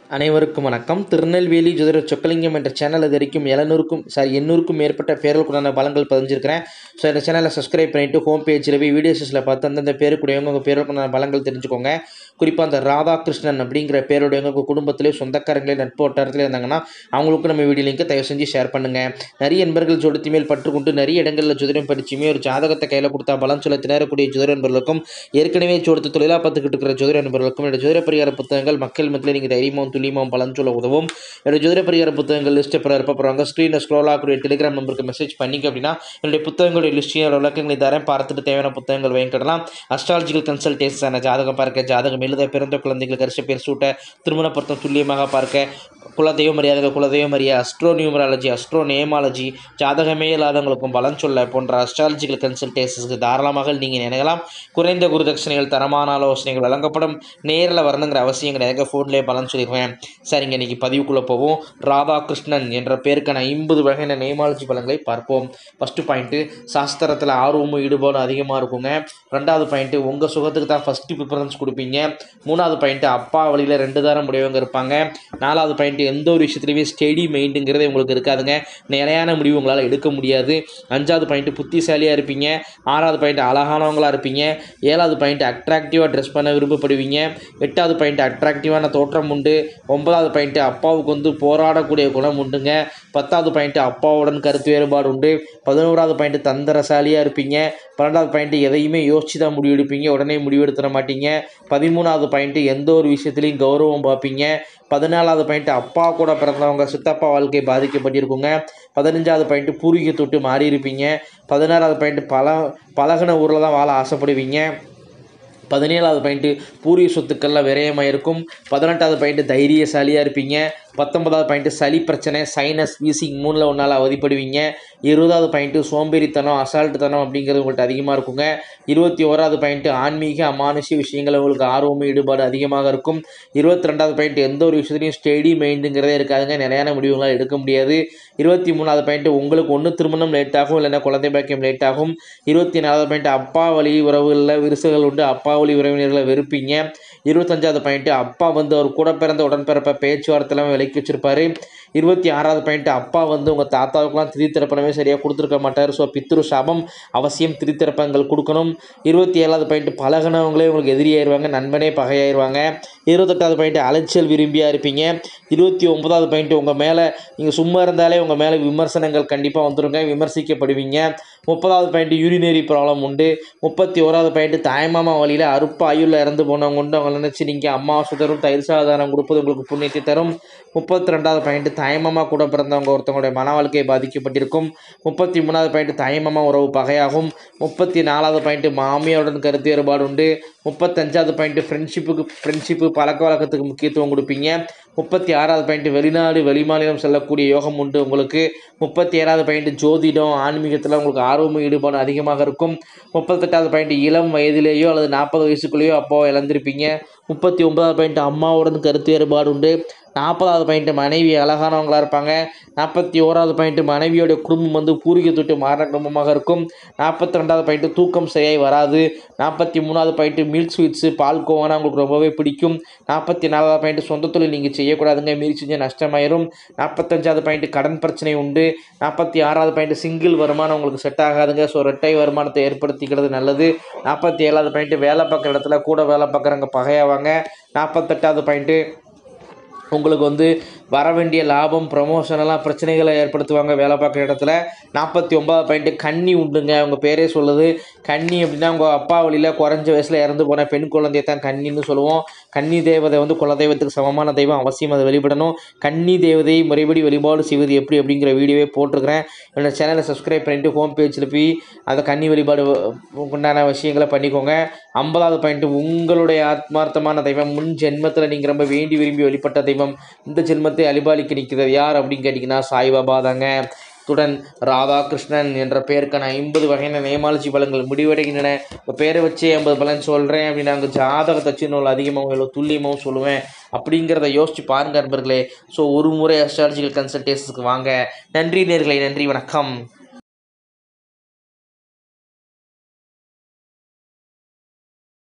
அனைவருக்கும் வணக்கம் திருநெல்வேலி ஜோதிட சொக்கலிங்கம் என்ற சேனல் இது வரைக்கும் எழுநூறுக்கும் சாரி எண்ணூறுக்கும் மேற்பட்ட பேர்களுக்குண்டான பலன்கள் பதிஞ்சிருக்கிறேன் ஸோ இந்த சேனலை சப்ஸ்கிரைப் பண்ணிவிட்டு ஹோம் பேஜில் போய் வீடியோஸில் பார்த்து அந்தந்த பேருக்குடையவங்க உங்கள் பேருக்குண்டான பலன்கள் தெரிஞ்சுக்கோங்க குறிப்பாக அந்த ராதாகிருஷ்ணன் அப்படிங்கிற பேருடையவங்க உங்கள் குடும்பத்திலே சொந்தக்காரங்களே நட்பு வட்டாரத்திலே இருந்தாங்கன்னா அவங்களுக்கும் நம்ம வீடியோ லிங்க்கை தயவு செஞ்சு ஷேர் பண்ணுங்கள் நிறைய நண்பர்கள் ஜோதிடத்து மேல் பற்றுக்கொண்டு நிறைய இடங்களில் ஜோதிடம் படிச்சுமே ஒரு ஜாதகத்தை கையில் கொடுத்தா பலன் சொல்ல திணறக்கூடிய ஜோதிட நண்பர்களுக்கும் ஏற்கனவே ஜோதிடத்து தொழிலாக பார்த்துக்கிட்டு இருக்கிற ஜோதிட நண்பர்களுக்கும் என்னோட ஜோதிட பரிகார புத்தகங்கள் மக்கள் மத்தியில் நீங்கள் தைரியமும் துல்லியமும் பலன் சொல்ல உதவும் என்னோட ஜோதிட பரிகார புத்தகங்கள் லிஸ்ட்டை பிற போகிறாங்க ஸ்க்ரீனில் ஸ்க்ரோல் ஆகக்கூடிய டெலிகிராம் நம்பருக்கு மெசேஜ் பண்ணிங்க அப்படின்னா என்னுடைய புத்தகங்களுடைய லிஸ்ட்டையும் அதோட விளக்கங்களை தரேன் பார்த்துட்டு தேவையான புத்தகங்கள் வாங்கிக்கிடலாம் அஸ்ட்ராலஜிக்கல் கன்சல்டேஷன் ஜாதகம் பார்க்க ஜாதகம் எழுத பிறந்த குழந்தைகளுக்கு அரிசி பேர் சூட்ட திருமண பொருத்தம் துல்லியமாக பார்க்க குலதெய்வ மரியாதை குலதெய்வ மரியாதை அஸ்ட்ரோ நியூமராலஜி அஸ்ட்ரோ நேமாலஜி ஜாதகமே இல்லாதவங்களுக்கும் பலன் சொல்ல போன்ற அஸ்ட்ராலஜிக்கல் கன்சல்டேஷன்ஸ்க்கு தாராளமாக நீங்கள் நினைக்கலாம் குறைந்த குருதட்சணைகள் தரமான ஆலோசனைகள் வழங்கப்படும் நேரில் வரணுங்கிற அவசியம் கிடையாது ஃபோன்லேயே பலன் சொல்லிடுவேன் சரிங்க இன்னைக்கு பதிவுக்குள்ளே போவோம் ராதாகிருஷ்ணன் என்ற பேருக்கான ஐம்பது வகையான நேமாலஜி பலன்களை பார்ப்போம் ஃபஸ்ட்டு பாயிண்ட்டு சாஸ்திரத்தில் ஆர்வமும் ஈடுபாடும் அதிகமாக இருக்குங்க ரெண்டாவது பாயிண்ட்டு உங்கள் சுகத்துக்கு தான் ஃபஸ்ட்டு ப்ரிஃபரன்ஸ் கொடுப்பீங்க மூணாவது பாயிண்ட்டு அப்பா வழியில் ரெண்டு தாரம் முடியவங்க இருப்பாங்க நாலாவது பாயிண்ட்டு எந்த ஒரு விஷயத்துலையுமே ஸ்டெடி மைண்டுங்கிறதே உங்களுக்கு இருக்காதுங்க நிலையான முடிவு உங்களால் எடுக்க முடியாது அஞ்சாவது பாயிண்ட்டு புத்திசாலியாக இருப்பீங்க ஆறாவது பாயிண்ட் அழகானவங்களாக இருப்பீங்க ஏழாவது பாயிண்ட் அட்ராக்டிவாக ட்ரெஸ் பண்ண விருப்பப்படுவீங்க எட்டாவது பாயிண்ட் அட்ராக்டிவான தோற்றம் உண்டு ஒன்பதாவது பாயிண்ட்டு அப்பாவுக்கு வந்து போராடக்கூடிய குணம் உண்டுங்க பத்தாவது பாயிண்ட்டு அப்பாவுடன் கருத்து வேறுபாடு உண்டு பதினோராவது பாயிண்ட்டு தந்திரசாலியாக இருப்பீங்க பன்னெண்டாவது பாயிண்ட்டு எதையுமே யோசிச்சு தான் முடிவு எடுப்பீங்க உடனே முடிவெடுத்துட மாட்டீங்க பதிமூணாவது பாயிண்ட்டு எந்த ஒரு விஷயத்துலையும் கௌரவம் பார்ப்பீங்க பதினாலாவது பாயிண்ட் அப்பா கூட பிறந்தவங்க சித்தப்பா வாழ்க்கை பாதிக்கப்பட்டிருக்குங்க பதினஞ்சாவது பாயிண்ட் பூர்வீக தொட்டு மாறி இருப்பீங்க பதினாறாவது பாயிண்ட் பல பழகின ஊரில் தான் வாழ ஆசைப்படுவீங்க பதினேழாவது பாயிண்ட்டு பூர்வீக சொத்துக்கள்லாம் விரயமாக இருக்கும் பதினெட்டாவது பாயிண்ட்டு தைரியசாலியாக இருப்பீங்க பத்தொன்பதாவது பாயிண்ட்டு சளி பிரச்சனை சைனஸ் வீசிங் மூணில் ஒன்றால் அவதிப்படுவீங்க இருபதாவது பாயிண்ட்டு சோம்பேறித்தனம் அசால்ட்டுத்தனம் அப்படிங்கிறது உங்கள்கிட்ட அதிகமாக இருக்குங்க இருபத்தி ஓராவது பாயிண்ட்டு ஆன்மீக அமானுஷ்ய விஷயங்கள் உங்களுக்கு ஆர்வமும் ஈடுபாடு அதிகமாக இருக்கும் இருபத்தி ரெண்டாவது பாயிண்ட் எந்த ஒரு விஷயத்துலையும் ஸ்டெடி மைண்டுங்கிறதே இருக்காதுங்க நிலையான முடிவுகளால் எடுக்க முடியாது இருபத்தி மூணாவது பாயிண்ட் உங்களுக்கு ஒன்று திருமணம் லேட் ஆகும் இல்லைன்னா குழந்தை பாக்கியம் லேட் ஆகும் இருபத்தி நாலாவது பாயிண்ட் அப்பா வழி உறவுகளில் விரிசுகள் உண்டு அப்பா வழி உறவினர்களை வெறுப்பீங்க இருபத்தஞ்சாவது பாயிண்ட்டு அப்பா வந்து அவர் கூட பிறந்த உடன்பிறப்ப பேச்சுவார்த்தைலாம் விலக்கி வச்சிருப்பாரு இருபத்தி ஆறாவது பாயிண்ட் அப்பா வந்து உங்கள் தாத்தாவுக்குலாம் திரித்திறப்பனமே சரியாக கொடுத்துருக்க மாட்டார் ஸோ பித்ரு சாபம் அவசியம் திரித்திறப்பங்கள் கொடுக்கணும் இருபத்தி ஏழாவது பாயிண்ட் பழகினவங்களே உங்களுக்கு எதிரியாயிருவாங்க நண்பனே பகையாயிருவாங்க இருபத்தெட்டாவது பாயிண்ட் அலைச்சல் விரும்பியாக இருப்பீங்க இருபத்தி ஒன்பதாவது பாயிண்ட் உங்கள் மேலே நீங்கள் சும்மா இருந்தாலே உங்கள் மேலே விமர்சனங்கள் கண்டிப்பாக வந்துருங்க விமர்சிக்கப்படுவீங்க முப்பதாவது பாயிண்ட் யூரினரி ப்ராப்ளம் உண்டு முப்பத்தி ஓராவது பாயிண்ட் தாய்மாமா வழியில் அறுப்பு ஆயுளில் இறந்து போனவங்க உண்டு அவங்க நினச்சி நீங்கள் அம்மாவாசை தரும் தயிர் சாதாரணம் கொடுப்பது உங்களுக்கு புண்ணியத்தை தரும் முப்பத்தி ரெண்டாவது பாயிண்ட் தாய்மாமா கூட பிறந்தவங்க ஒருத்தவங்களுடைய மன வாழ்க்கை பாதிக்கப்பட்டிருக்கும் முப்பத்தி மூணாவது பாயிண்ட் தாய்மாமா உறவு பகையாகும் முப்பத்தி நாலாவது பாயிண்ட் மாமியாருடன் கருத்து வேறுபாடு உண்டு முப்பத்தஞ்சாவது பாயிண்ட் ஃப்ரெண்ட்ஷிப்புக்கு ஃப்ரெண்ட்ஷிப்பு பழக்க வழக்கத்துக்கு முக்கியத்துவம் கொடுப்பீங்க முப்பத்தி ஆறாவது பாயிண்ட் வெளிநாடு வெளிமாநிலம் செல்லக்கூடிய யோகம் உண்டு உங்களுக்கு முப்பத்தி ஏழாவது பாயிண்ட் ஜோதிடம் ஆன்மீகத்தில் உங்களுக்கு ஆர்வமும் ஈடுபாடு அதிகமாக இருக்கும் முப்பத்தெட்டாவது பாயிண்ட் இளம் வயதிலேயோ அல்லது நாற்பது வயசுக்குள்ளேயோ அப்போ இழந்திருப்பீங்க முப்பத்தி ஒன்பதாவது பாயிண்ட் அம்மாவுடன் கருத்து வேறுபாடு உண்டு நாற்பதாவது பாயிண்ட்டு மனைவி அழகானவங்களாக இருப்பாங்க நாற்பத்தி ஓராவது பாயிண்ட்டு மனைவியோடைய குடும்பம் வந்து பூர்வீக தொட்டு மாறின குடும்பமாக இருக்கும் நாற்பத்தி ரெண்டாவது பாயிண்ட்டு தூக்கம் சரியாய் வராது நாற்பத்தி மூணாவது பாயிண்ட்டு மில்க் ஸ்வீட்ஸு பால் கோவானா உங்களுக்கு ரொம்பவே பிடிக்கும் நாற்பத்தி நாலாவது பாயிண்ட்டு சொந்த தொழில் நீங்கள் செய்யக்கூடாதுங்க மீறி செஞ்சால் நஷ்டமாயிரும் நாற்பத்தஞ்சாவது பாயிண்ட்டு கடன் பிரச்சனை உண்டு நாற்பத்தி ஆறாவது பாயிண்ட்டு சிங்கிள் வருமானம் உங்களுக்கு செட் ஆகாதுங்க ஸோ ரெட்டை வருமானத்தை ஏற்படுத்திக்கிறது நல்லது நாற்பத்தி ஏழாவது பாயிண்ட்டு வேலை பார்க்குற இடத்துல கூட வேலை பார்க்குறவங்க பகையாவாங்க நாற்பத்தெட்டாவது பாயிண்ட்டு உங்களுக்கு வந்து வர வேண்டிய லாபம் ப்ரமோஷன் எல்லாம் பிரச்சனைகளை ஏற்படுத்துவாங்க வேலை பார்க்குற இடத்துல நாற்பத்தி ஒன்பதாவது பாயிண்ட்டு கன்னி உண்டுங்க அவங்க பேரே சொல்லுது கன்னி அப்படின்னா உங்கள் அப்பா வழியில் குறைஞ்ச வயசில் இறந்து போன பெண் குழந்தையை தான் கன்னின்னு சொல்லுவோம் கன்னி தேவதை வந்து குலதெய்வத்துக்கு சமமான தெய்வம் அவசியம் அதை வெளிப்படணும் கன்னி தேவதை முறைப்படி வழிபாடு செய்வது எப்படி அப்படிங்கிற வீடியோவே போட்டிருக்கிறேன் என்னோட சேனலை சப்ஸ்கிரைப் பண்ணிட்டு ஹோம் பேஜில் போய் அந்த கன்னி வழிபாடு உண்டான விஷயங்களை பண்ணிக்கோங்க ஐம்பதாவது பாயிண்ட்டு உங்களுடைய ஆத்மார்த்தமான தெய்வம் முன் ஜென்மத்தில் நீங்கள் ரொம்ப வேண்டி விரும்பி வழிபட்ட தெய்வம் இந்த ஜென்மத்தை அலிபாலிக்க நிற்கிறது யார் அப்படின்னு கேட்டிங்கன்னா சாய்பாபா தாங்க இத்துடன் ராதாகிருஷ்ணன் என்ற பெயருக்கான ஐம்பது வகையான நேமாலஜி பலன்கள் முடிவடைகின்றன இப்போ பேரை வச்சு ஐம்பது பலன் சொல்கிறேன் அப்படின்னு நாங்கள் ஜாதகத்தை சின்ன அதிகமாகவும் இல்லை துல்லியமாகவும் சொல்லுவேன் அப்படிங்கிறத யோசிச்சு பாருங்க நண்பர்களே ஸோ ஒரு முறை அஸ்ட்ராலஜிக்கல் கன்சல்டேஷனுக்கு வாங்க நன்றி நேர்களை நன்றி வணக்கம்